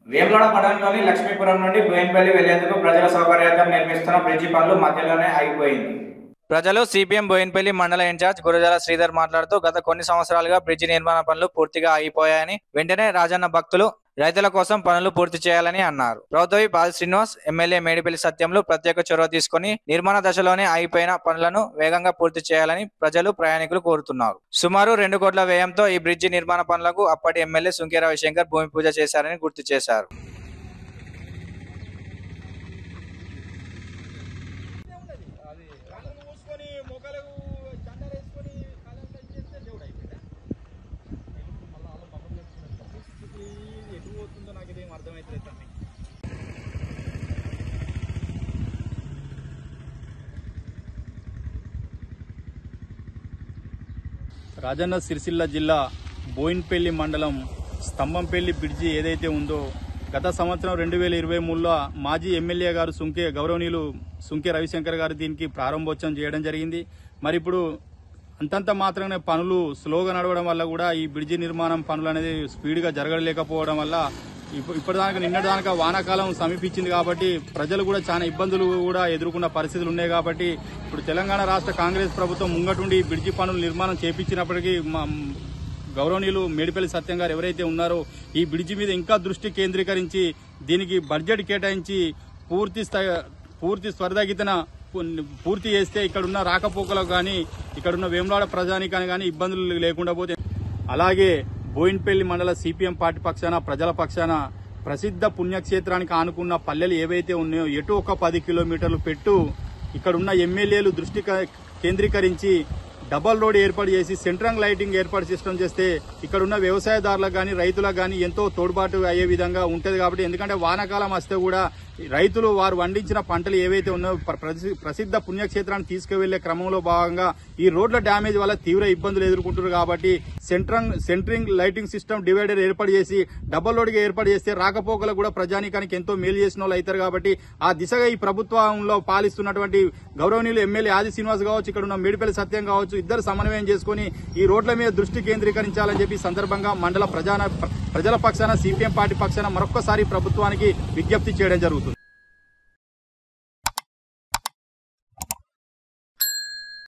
వేములవాడ పట్టణంలోని లక్ష్మీపురం నుండి బోయినపల్లి వెళ్లేందుకు ప్రజల సౌకర్యార్థం నిర్మిస్తున్న బ్రిడ్జి పనులు మధ్యలోనే ఆగిపోయింది ప్రజలు సిపిఎం బోయినపల్లి మండల ఇన్ఛార్జ్ గురజాల శ్రీధర్ మాట్లాడుతూ గత కొన్ని సంవత్సరాలుగా బ్రిడ్జి నిర్మాణ పనులు పూర్తిగా ఆగిపోయాయని వెంటనే రాజన్న భక్తులు రైతుల కోసం పనులు పూర్తి చేయాలని అన్నారు రౌతవి బాల శ్రీనివాస్ ఎమ్మెల్యే మేడిపల్లి సత్యంలో ప్రత్యేక చొరవ తీసుకుని నిర్మాణ దశలోనే ఆగిపోయిన పనులను వేగంగా పూర్తి చేయాలని ప్రజలు ప్రయాణికులు కోరుతున్నారు సుమారు రెండు కోట్ల వ్యయంతో ఈ బ్రిడ్జి నిర్మాణ పనులకు అప్పటి ఎమ్మెల్యే సుంకే రవిశంకర్ భూమి పూజ చేశారని గుర్తు చేశారు మూసుకొని మొక్కలకు దండలు వేసుకొని కాలం చేస్తే దేవుడు అయిపోయిందా పరిస్థితి ఎటు పోతుందో నాకు ఇదేం అర్థమవుతుంది తమ్మి రాజన్న సిరిసిల్ల జిల్లా బోయిన్పల్లి మండలం స్తంభంపల్లి బ్రిడ్జి ఏదైతే ఉందో గత సంవత్సరం రెండు వేల ఇరవై మూడులో మాజీ ఎమ్మెల్యే గారు సుంకే గౌరవనీయులు సుంకే రవిశంకర్ గారు దీనికి ప్రారంభోత్సవం చేయడం జరిగింది మరి ఇప్పుడు అంతంత మాత్రమే పనులు స్లోగా నడవడం వల్ల కూడా ఈ బ్రిడ్జి నిర్మాణం పనులు అనేది స్పీడ్గా జరగలేకపోవడం వల్ల ఇప్పు- ఇప్పటిదాకా నిన్నటిదాకా వానాకాలం సమీపించింది కాబట్టి ప్రజలు కూడా చాలా ఇబ్బందులు కూడా ఎదుర్కొన్న పరిస్థితులు ఉన్నాయి కాబట్టి ఇప్పుడు తెలంగాణ రాష్ట్ర కాంగ్రెస్ ప్రభుత్వం ముంగటుండి ఈ బ్రిడ్జి పనులు నిర్మాణం చేపించినప్పటికీ మా గౌరవనీయులు మేడిపల్లి సత్యం గారు ఎవరైతే ఉన్నారో ఈ బ్రిడ్జి మీద ఇంకా దృష్టి కేంద్రీకరించి దీనికి బడ్జెట్ కేటాయించి పూర్తి స్థాయి పూర్తి త్వరితగతిన పూర్తి చేస్తే ఇక్కడున్న రాకపోకలకు కానీ ఇక్కడున్న వేములాడ ప్రజానికానికి కానీ ఇబ్బందులు లేకుండా పోతే అలాగే బోయిన్పల్లి మండల సిపిఎం పార్టీ పక్షాన ప్రజల పక్షాన ప్రసిద్ధ పుణ్యక్షేత్రానికి ఆనుకున్న పల్లెలు ఏవైతే ఉన్నాయో ఎటు ఒక పది కిలోమీటర్లు పెట్టు ఇక్కడున్న ఎమ్మెల్యేలు దృష్టి క- కేంద్రీకరించి డబల్ రోడ్ ఏర్పాటు చేసి సెంట్రంగ్ లైటింగ్ ఏర్పాటు సిస్టమ్ చేస్తే ఇక్కడ ఉన్న వ్యవసాయదారులకు కానీ రైతులకు కానీ ఎంతో తోడ్పాటు అయ్యే విధంగా ఉంటది కాబట్టి ఎందుకంటే వానాకాలం వస్తే కూడా ఈ రైతులు వారు వండించిన పంటలు ఏవైతే ఉన్నాయో ప్ర- ప్రసి- ప్రసిద్ధ పుణ్యక్షేత్రాన్ని తీసుకువెళ్లే క్రమంలో భాగంగా ఈ రోడ్ల డ్యామేజ్ వల్ల తీవ్ర ఇబ్బందులు ఎదుర్కొంటున్నారు కాబట్టి centring centring lighting system divider ఏర్పాటు చేసి డబల్ రోడ్గా ఏర్పాటు చేస్తే రాకపోకలకు కూడా ప్రజానీకానికి ఎంతో మేలు చేసిన వాళ్ళు అవుతారు కాబట్టి ఆ దిశగా ఈ ప్రభుత్వంలో పాలిస్తున్నటువంటి గౌరవనీయులు ఎమ్మెల్యే ఆది శ్రీనివాస్ కావచ్చు ఇక్కడ ఉన్న మేడిపల్లి సత్యం కావచ్చు ఇద్దరు సమన్వయం చేసుకుని ఈ రోడ్ల మీద దృష్టి కేంద్రీకరించాలని చెప్పి ఈ సందర్భంగా మండల ప్రజాన ప్రజల పక్షాన సిపిఎం పార్టీ పక్షాన మరొక్కసారి ప్రభుత్వానికి విజ్ఞప్తి చేయడం జరుగుతుంది